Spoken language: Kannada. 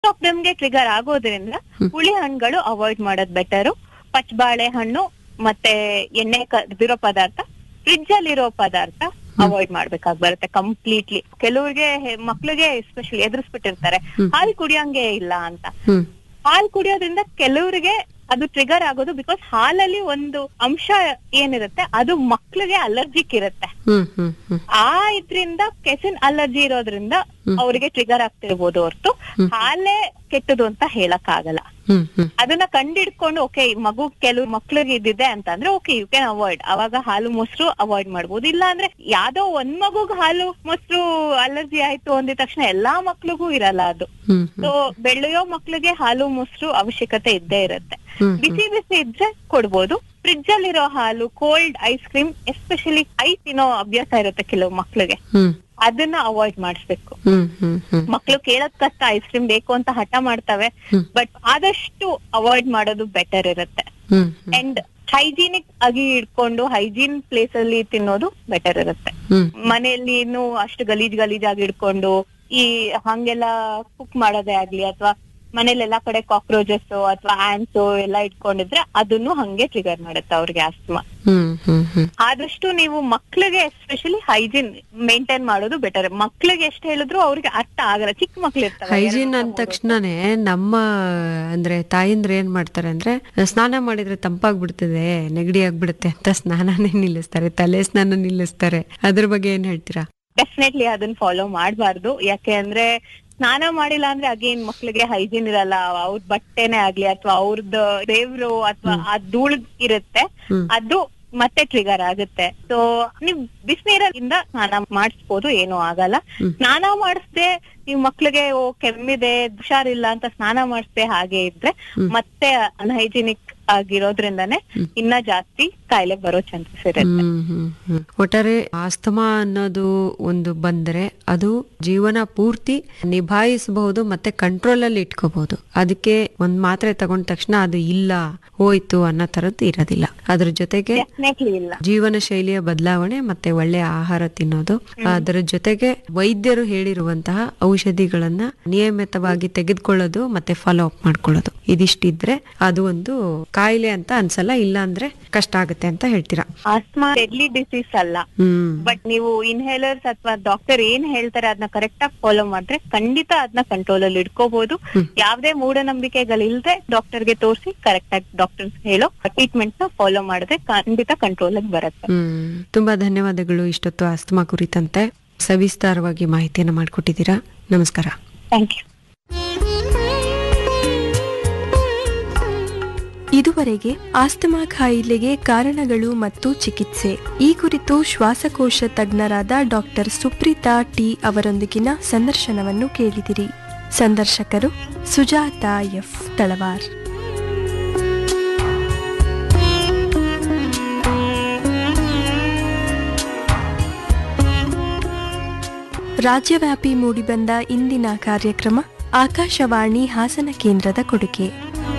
ಆಫ್ ಗೆ ಟ್ರಿಗರ್ ಆಗೋದ್ರಿಂದ ಹುಳಿ ಹಣ್ಣುಗಳು ಅವಾಯ್ಡ್ ಮಾಡೋದ್ ಬೆಟರು ಪಚ್ಚಬಾಳೆ ಹಣ್ಣು ಮತ್ತೆ ಎಣ್ಣೆ ಕರ್ದಿರೋ ಪದಾರ್ಥ ಫ್ರಿಡ್ಜ್ ಅಲ್ಲಿರೋ ಪದಾರ್ಥ ಅವಾಯ್ಡ್ ಮಾಡ್ಬೇಕಾಗ್ ಬರುತ್ತೆ ಕಂಪ್ಲೀಟ್ಲಿ ಕೆಲವ್ರಿಗೆ ಮಕ್ಳಿಗೆ ಎಸ್ಪೆಷಲಿ ಎದುರಿಸ್ಬಿಟ್ಟಿರ್ತಾರೆ ಹಾಲು ಕುಡಿಯಂಗೆ ಇಲ್ಲ ಅಂತ ಹ್ಮ್ ಹಾಲ್ ಕುಡಿಯೋದ್ರಿಂದ ಕೆಲವರಿಗೆ ಅದು ಟ್ರಿಗರ್ ಆಗೋದು ಬಿಕಾಸ್ ಹಾಲಲ್ಲಿ ಒಂದು ಅಂಶ ಏನಿರುತ್ತೆ ಅದು ಮಕ್ಳಿಗೆ ಅಲರ್ಜಿಕ್ ಇರುತ್ತೆ ಹ್ಮ್ ಹ್ಮ್ ಹ್ಮ್ ಆ ಇದ್ರಿಂದ ಕೆಸಿನ್ ಅಲರ್ಜಿ ಇರೋದ್ರಿಂದ ಅವರಿಗೆ ಟ್ರಿಗರ್ ಆಗ್ತಿರ್ಬೋದು ಹೊರ್ತು ಹಾಲೇ ಕೆಟ್ಟದು ಅಂತ ಹೇಳಕ್ ಆಗಲ್ಲ ಹ್ಮ್ ಹ್ಮ್ ಅದನ್ನ ಕಂಡಿಡ್ಕೊಂಡು ಓಕೆ ಮಗು ಕೆಲವು ಮಕ್ಳಿಗೆ ಇದ್ದಿದೆ ಅಂತಂದ್ರೆ ಓಕೆ ಯು ಕ್ಯಾನ್ ಅವಾಯ್ಡ್ ಅವಾಗ ಹಾಲು ಮೊಸರು ಅವಾಯ್ಡ್ ಮಾಡ್ಬೋದು ಇಲ್ಲ ಅಂದ್ರೆ ಯಾವ್ದೋ ಒಂದ್ ಮಗುಗ್ ಹಾಲು ಮೊಸರು ಅಲರ್ಜಿ ಆಯ್ತು ಅಂದಿದ ತಕ್ಷಣ ಎಲ್ಲಾ ಮಕ್ಳಿಗೂ ಇರಲ್ಲ ಅದು ಹ್ಮ್ ಸೊ ಬೆಳೆಯೋ ಮಕ್ಳಿಗೆ ಹಾಲು ಮೊಸರು ಅವಶ್ಯಕತೆ ಇದ್ದೇ ಇರುತ್ತೆ ಹ್ಮ್ ಬಿಸಿ ಬಿಸಿ ಇದ್ರೆ ಕೊಡ್ಬೋದು ಫ್ರಿಡ್ಜ್ ಅಲ್ಲಿರೋ ಹಾಲು cold ice cream especially ice ತಿನ್ನೋ ಅಭ್ಯಾಸ ಇರುತ್ತೆ ಕೆಲವು ಮಕ್ಳಿಗೆ ಹ್ಮ್ ಅದನ್ನ ಅವಾಯ್ಡ್ ಮಾಡಿಸ್ಬೇಕು ಹ್ಮ್ ಹ್ಮ್ ಹ್ಮ್ ಮಕ್ಳು ಕೇಳದ್ ಕಷ್ಟ ಐಸ್ ಕ್ರೀಮ್ ಬೇಕು ಅಂತ ಹಠ ಮಾಡ್ತವೆ ಹ್ಮ್. ಬಟ್ ಆದಷ್ಟು ಅವಾಯ್ಡ್ ಮಾಡೋದು ಬೆಟರ್ ಇರುತ್ತೆ ಹ್ಮ್ ಹ್ಮ್ ಅಂಡ್ ಹೈಜೀನಿಕ್ ಆಗಿ ಇಟ್ಕೊಂಡು ಹೈಜೀನ್ ಪ್ಲೇಸ್ ಅಲ್ಲಿ ತಿನ್ನೋದು ಬೆಟರ್ ಇರುತ್ತೆ ಹ್ಮ್ ಮನೆಯಲ್ಲಿ ಇನ್ನು ಅಷ್ಟು ಗಲೀಜ್ ಗಲೀಜಾಗಿ ಇಟ್ಕೊಂಡು ಈ ಹಂಗೆಲ್ಲ ಕುಕ್ ಮಾಡೋದೇ ಆಗ್ಲಿ ಅಥವಾ ಮನೇಲಿ ಎಲ್ಲಾ ಕಡೆ ಕಾಕ್ರೋಚಸ್ ಅಥವಾ ಆನ್ಸ್ ಎಲ್ಲ ಇಟ್ಕೊಂಡಿದ್ರೆ ಅದನ್ನು ಹಂಗೆ ಟ್ರಿಗರ್ ಮಾಡುತ್ತೆ ಅವ್ರಿಗೆ ಆಸ್ತಮಾ ಹ್ಮ್ ಹ್ಮ್ ಹ್ಮ್ ಆದಷ್ಟು ನೀವು ಮಕ್ಳಿಗೆ ಎಸ್ಪೆಷಲಿ ಹೈಜೀನ್ ಮೇಂಟೈನ್ ಮಾಡೋದು ಬೆಟರ್ ಮಕ್ಳಿಗೆ ಎಷ್ಟು ಹೇಳಿದ್ರು ಅವ್ರಿಗೆ ಅರ್ಥ ಆಗಲ್ಲ ಚಿಕ್ಕ ಮಕ್ಳು ಇರ್ತಾರೆ ಹೈಜೀನ್ ಅಂದ ತಕ್ಷಣನೇ ನಮ್ಮ ಅಂದ್ರೆ ತಾಯಿಂದ್ರ ಏನ್ ಮಾಡ್ತಾರೆ ಅಂದ್ರೆ ಸ್ನಾನ ಮಾಡಿದ್ರೆ ತಂಪಾಗ್ಬಿಡ್ತದೆ ನೆಗಡಿ ಆಗ್ಬಿಡುತ್ತೆ ಅಂತ ಸ್ನಾನನೇ ನಿಲ್ಲಿಸ್ತಾರೆ ತಲೆ ಸ್ನಾನ ನಿಲ್ಲಿಸ್ತಾರೆ ಅದ್ರ ಬಗ್ಗೆ ಏನ್ ಹೇಳ್ತೀರಾ ಡೆಫಿನೆಟ್ಲಿ ಅದನ್ನ ಫಾಲೋ ಮಾಡಬಾರ್ದು ಯಾಕೆ ಅಂದ್ರೆ ಸ್ನಾನ ಮಾಡಿಲ್ಲ ಅಂದ್ರೆ ಅಗೇನ್ ಮಕ್ಳಿಗೆ ಹೈಜೀನ್ ಇರಲ್ಲ ಅವ್ರ ಬಟ್ಟೆನೆ ಆಗ್ಲಿ ಅಥವಾ ಅವ್ರದ್ದು ದೇವ್ರು ಅಥವಾ ಆ ಧೂಳ್ ಇರುತ್ತೆ ಹ್ಮ್. ಅದು ಮತ್ತೆ ಟ್ರಿಗರ್ ಆಗುತ್ತೆ ಸೊ ನೀವ್ ಬಿಸಿನೀರಿಂದ ಸ್ನಾನ ಮಾಡಿಸ್ಬೋದು ಏನು ಆಗಲ್ಲ ಹ್ಮ್. ಸ್ನಾನ ಮಾಡಿಸ್ದೆ ನೀವ್ ಮಕ್ಳಿಗೆ ಓ ಕೆಮ್ಮಿದೆ ಹುಷಾರಿಲ್ಲ ಅಂತ ಸ್ನಾನ ಮಾಡಿಸ್ದೆ ಹಾಗೆ ಇದ್ರೆ ಹ್ಮ್. ಮತ್ತೆ ಅನ್ಹೈಜಿನಿಕ್ ಆಗಿರೋದ್ರಿಂದಾನೇ ಇನ್ನ ಜಾಸ್ತಿ ಕಾಯಿಲೆ ಬರೋ ಚಾನ್ಸಸ್ ಇರುತ್ತೆ ಹ್ಮ್ ಹ್ಮ್ ಹ್ಮ್ ಒಟ್ಟಾರೆ ಆಸ್ತಮಾ ಅನ್ನೋದು ಒಂದು ಬಂದ್ರೆ ಅದು ಜೀವನ ಪೂರ್ತಿ ನಿಭಾಯಿಸಬಹುದು ಮತ್ತೆ ಕಂಟ್ರೋಲ್ ಅಲ್ಲಿ ಇಟ್ಕೋಬಹುದು ಅದಕ್ಕೆ ಒಂದ್ ಮಾತ್ರೆ ತಗೊಂಡ ತಕ್ಷಣ ಅದು ಇಲ್ಲ ಹೋಯ್ತು ಅನ್ನೋ ತರದ್ದು ಇರೋದಿಲ್ಲ ಅದ್ರ ಜೊತೆಗೆ ಡೆಫಿನೆಟ್ಲಿ ಇಲ್ಲ ಜೀವನ ಶೈಲಿಯ ಬದಲಾವಣೆ ಮತ್ತೆ ಒಳ್ಳೆಯ ಆಹಾರ ತಿನ್ನೋದು ಅದರ ಜೊತೆಗೆ ವೈದ್ಯರು ಹೇಳಿರುವಂತಹ ಔಷಧಿಗಳನ್ನ ನಿಯಮಿತವಾಗಿ ತೆಗೆದುಕೊಳ್ಳೋದು ಮತ್ತೆ ಫಾಲೋ ಅಪ್ ಮಾಡ್ಕೊಳ್ಳೋದು ಇದಿಷ್ಟಿದ್ರೆ ಅದು ಒಂದು ಕಾಯಿಲೆ ಅಂತ ಅನ್ಸಲ್ಲ ಇಲ್ಲ ಅಂದ್ರೆ ಕಷ್ಟ ಆಗುತ್ತೆ ಅಂತ ಹೇಳ್ತೀರಾ ಆಸ್ಮಾ ಡೆಡ್ಲಿ ಡಿಸೀಸ್ ಅಲ್ಲ ಹ್ಮ್ ಬಟ್ ನೀವು ಇನ್ಹೇಲರ್ಸ್ ಅಥವಾ ಡಾಕ್ಟರ್ ಏನ್ ಹೇಳ್ತಾರೆ ಅದನ್ನ ಕರೆಕ್ಟ್ ಆಗಿ ಫಾಲೋ ಮಾಡಿದ್ರೆ ಖಂಡಿತ ಅದನ್ನ ಕಂಟ್ರೋಲ್ ಅಲ್ಲಿ ಇಟ್ಕೋಬಹುದು ಯಾವ್ದೇ ಮೂಢನಂಬಿಕೆಗಳಿಲ್ದೆ ಡಾಕ್ಟರ್ಗೆ ತೋರಿಸಿ ಕರೆಕ್ಟ್ ಆಗಿ ಡಾಕ್ಟರ್ಸ್ ಹೇಳೋ ಟ್ರೀಟ್ಮೆಂಟ್ ನ ಫಾಲೋ ಮಾಡಿದ್ರೆ ಖಂಡಿತ ಕಂಟ್ರೋಲ್ ಆಗಿ ಬರುತ್ತೆ ಹ್ಮ್ ತುಂಬಾ ಧನ್ಯವಾದಗಳು ಇಷ್ಟೊತ್ತು ಆಸ್ತಮಾ ಕುರಿತಂತೆ ಸವಿಸ್ತಾರವಾಗಿ ಮಾಹಿತಿಯನ್ನು ಮಾಡಿಕೊಟ್ಟಿದ್ದೀರಾ ನಮಸ್ಕಾರ ಥ್ಯಾಂಕ್ ಯು ಇದುವರೆಗೆ ಆಸ್ತಮಾ ಕಾಯಿಲೆಗೆ ಕಾರಣಗಳು ಮತ್ತು ಚಿಕಿತ್ಸೆ ಈ ಕುರಿತು ಶ್ವಾಸಕೋಶ ತಜ್ಞರಾದ ಡಾಕ್ಟರ್ ಸುಪ್ರೀತಾ ಟಿ ಅವರೊಂದಿಗಿನ ಸಂದರ್ಶನವನ್ನು ಕೇಳಿದಿರಿ ಸಂದರ್ಶಕರು ಸುಜಾತ ಎಫ್ ತಳವಾರ್ ರಾಜ್ಯವ್ಯಾಪಿ ಮೂಡಿಬಂದ ಇಂದಿನ ಕಾರ್ಯಕ್ರಮ ಆಕಾಶವಾಣಿ ಹಾಸನ ಕೇಂದ್ರದ ಕೊಡುಗೆ